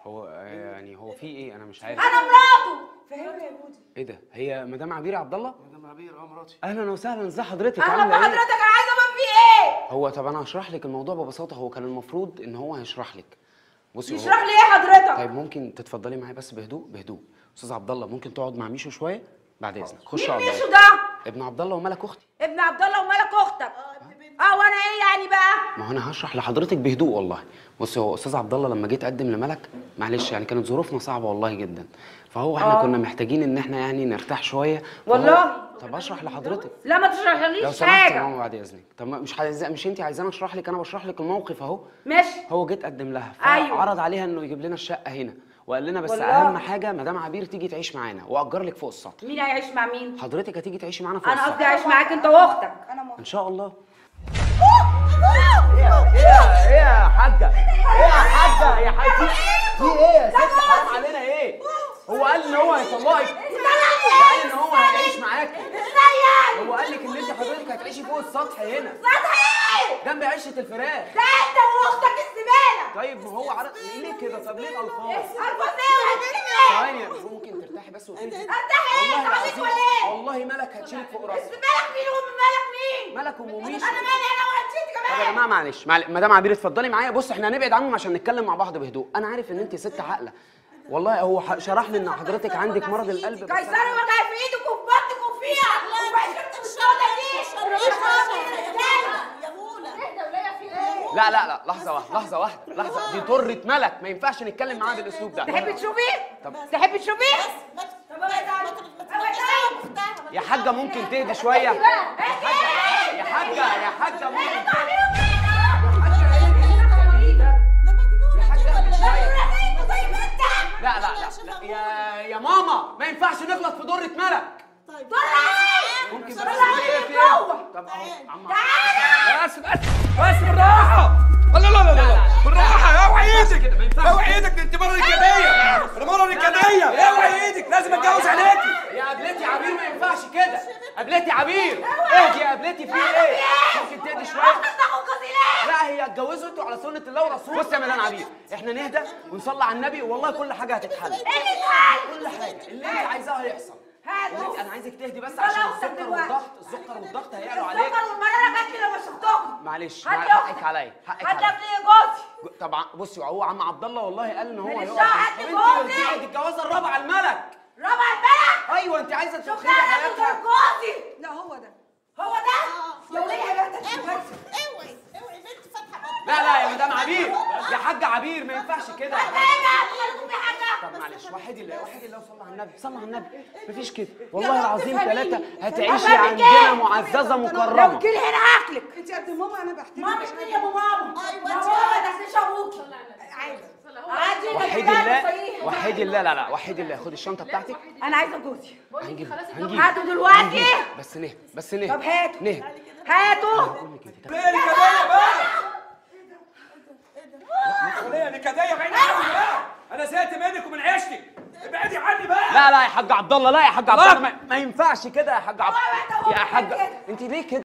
هو آه، يعني هو في ايه انا مش عارف انا مراته فهمني يا جودي ايه ده هي مدام عبير عبد الله مدام عبير اه مراتي اهلا وسهلا ازي حضرتك اهلا عامله ايه بحضرتك انا عايزه افهم في ايه هو طب انا هشرح لك الموضوع ببساطه هو كان المفروض ان هو هيشرح لك بصي هو- يشرح لي ايه حضرتك طيب ممكن تتفضلي معايا بس بهدوء بهدوء استاذ عبد الله ممكن تقعد مع ميشو شويه بعد اذنك خش مين اقعد معايا. ميشو ده ابن عبد الله وملك اختي ابن عبد الله وملك اختك اه وانا ايه يعني بقى ما هو انا هشرح لحضرتك بهدوء والله بصي هو استاذ عبد الله لما جيت اقدم لملك معلش يعني كانت ظروفنا صعبه والله جدا فهو احنا آه. كنا محتاجين ان احنا يعني نرتاح شويه فهو- والله؟ طب اشرح لحضرتك لا ما لو تشرحليش سمحت يا حاجه ماما بعد اذنك طب ما- مش عايز مش انت عايزاني اشرح لك انا بشرح لك الموقف اهو ماشي هو جيت قدم لها أيوة. فعرض عليها انه يجيب لنا الشقه هنا وقال لنا بس والله؟ اهم حاجه مدام عبير تيجي تعيش معانا واجر لك فوق السطح مين هيعيش مع مين حضرتك هتيجي تعيشي معانا فوق انا قصدي السطح اعيش معاك انت واختك ان شاء الله ايه يا- ايه يا حاجه ايه يا حاجه يا حاجه في ايه يا ست حرام علينا ايه هو قال ان هو هيطلقك قال ان هو هيعيش معاكي هو قال لك ان انت حضرتك هتعيشي فوق السطح هنا صحيح جنب عشه الفراخ ده انت واختك الزباله طيب ما هو عرض ليه كده طب ليه الالفاظ الفصيله ثواني ممكن ترتاحي بس وتهدي ارتاح ايه والله تعملك العظيم ولا ايه والله ملك هتشيلك فوق راسك مالك مين ومن مالك مين ملك ام ميشو انا مالي انا ولا نسيت طب يا كمان جماعه معلش معل- مدام عبير اتفضلي معايا بص احنا هنبعد عنهم عشان نتكلم مع بعض بهدوء انا عارف ان انت ست عاقله والله هو ح- شرح لي ان حضرتك عندك مرض القلب بس قيصري أنا- وجع في ايدك وفي بطنك وفيها وفي عشرتك السوداء دي يا غولة لا لا لا لحظه واحده لحظه واحده لحظه دي طره ملك ما ينفعش نتكلم معاها بالاسلوب ده تحبي تشوفيه؟ طب تحبي تشوفيه؟ بس طب ابعد عني ابعد عني يا حاجه ممكن تهدي شويه يا حاجه يا حاجه ممكن تهدي يا حاجه اهدي شويه لا لا لا, لا. يا يا ماما ما ينفعش نغلط في ضره ملك طيب ممكن بس طلع في ايه في عينك ايه جوه. طب اهو عم بس بس بس بالراحة لا لا لا لا بالراحة اوعي ايدك كده ما ينفعش. اوعي ايدك ده انت مرة نكدية انا مرة نكدية اوعي ايدك لازم اتجوز عليكي يا قبلتي عبير ما ينفعش كده قبلتي عبير اهدي يا قبلتي في ايه ممكن تهدي شويه لا هي اتجوزوا انتوا على سنه الله ورسوله بص يا مدام عبير احنا نهدى ونصلي على النبي والله كل حاجه هتتحل كل حاجه اللي انت عايزاه هيحصل اللي انت- انا عايزك تهدي بس طلع عشان أختك السكر دلوقتي. والضغط السكر والضغط هيعلوا عليك السكر والمرارة جات لي لما شفتهم معلش هات مع- لي حقك أختك. عليا حقك هات لي عليا ابني جوزي طبعا بصي هو عم عبد الله والله قال ان هو ماليش هيقف دعوة، هات طب لي انت جوزي. انت الجوازه الرابعه الملك ربع البلد ايوه انت عايزه تدخلي شفتها انا حياتها جوزي لا هو ده هو ده يا وليه يا بنت اوعي اوعي اوعي بنت فاتحة بطنها. لا لا يا مدام عبير يا حاج عبير ما ينفعش كده طب طب معلش وحدي الله وحدي الله وصلي على النبي صلي على النبي مفيش كده والله العظيم تفهميني. ثلاثة هتعيشي أفهمك عندنا إيه؟ معززة لو مكرمة جيلي هنا هاكلك انت قد ماما انا بحترمك ماما مش مين يا ابو ماما أيوة، يا أنت ماما ما تحسيش ابوكي عادي عادي وحدي ده الله صحيح. وحدي الله لا لا وحدي الله خد الشنطة بتاعتك انا عايزه جوزي هنجيب هنجيب هاتوا دلوقتي هنجيب. بس نه بس نه طب هاتوا نه هاتوا ليه نكدية بقى ليه نكدية بعيد عني بقى انا زهقت منك ومن عيشتك ابعدي عني بقى لا لا يا حاج عبد الله لا يا حاج عبد الله. الله ما, ما ينفعش كده يا حاج عبد هو ده، هو يا ده حاج كده. انت ليه كده